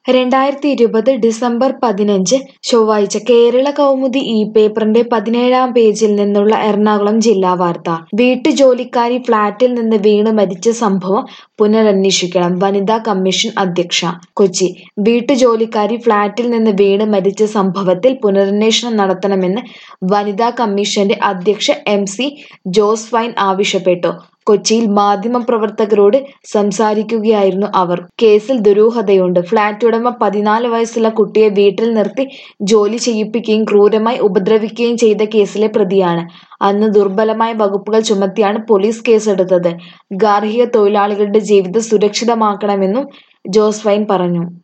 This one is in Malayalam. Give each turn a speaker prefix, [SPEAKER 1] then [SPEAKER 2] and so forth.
[SPEAKER 1] രണ്ടായിരത്തി ഇരുപത് ഡിസംബർ പതിനഞ്ച് ചൊവ്വാഴ്ച കേരള കൗമുദി ഈ പേപ്പറിന്റെ പതിനേഴാം പേജിൽ നിന്നുള്ള എറണാകുളം ജില്ലാ വാർത്ത വീട്ടുജോലിക്കാരി ഫ്ളാറ്റിൽ നിന്ന് വീണ് മരിച്ച സംഭവം പുനരന്വേഷിക്കണം വനിതാ കമ്മീഷൻ അധ്യക്ഷ കൊച്ചി വീട്ടുജോലിക്കാരി ഫ്ളാറ്റിൽ നിന്ന് വീണ് മരിച്ച സംഭവത്തിൽ പുനരന്വേഷണം നടത്തണമെന്ന് വനിതാ കമ്മീഷന്റെ അധ്യക്ഷ എം സി ജോസ്ഫൈൻ ആവശ്യപ്പെട്ടു കൊച്ചിയിൽ മാധ്യമപ്രവർത്തകരോട് സംസാരിക്കുകയായിരുന്നു അവർ കേസിൽ ദുരൂഹതയുണ്ട് ഫ്ളാറ്റ് ഉടമ പതിനാല് വയസ്സുള്ള കുട്ടിയെ വീട്ടിൽ നിർത്തി ജോലി ചെയ്യിപ്പിക്കുകയും ക്രൂരമായി ഉപദ്രവിക്കുകയും ചെയ്ത കേസിലെ പ്രതിയാണ് അന്ന് ദുർബലമായ വകുപ്പുകൾ ചുമത്തിയാണ് പോലീസ് കേസെടുത്തത് ഗാർഹിക തൊഴിലാളികളുടെ ജീവിതം സുരക്ഷിതമാക്കണമെന്നും ജോസ്ഫൈൻ പറഞ്ഞു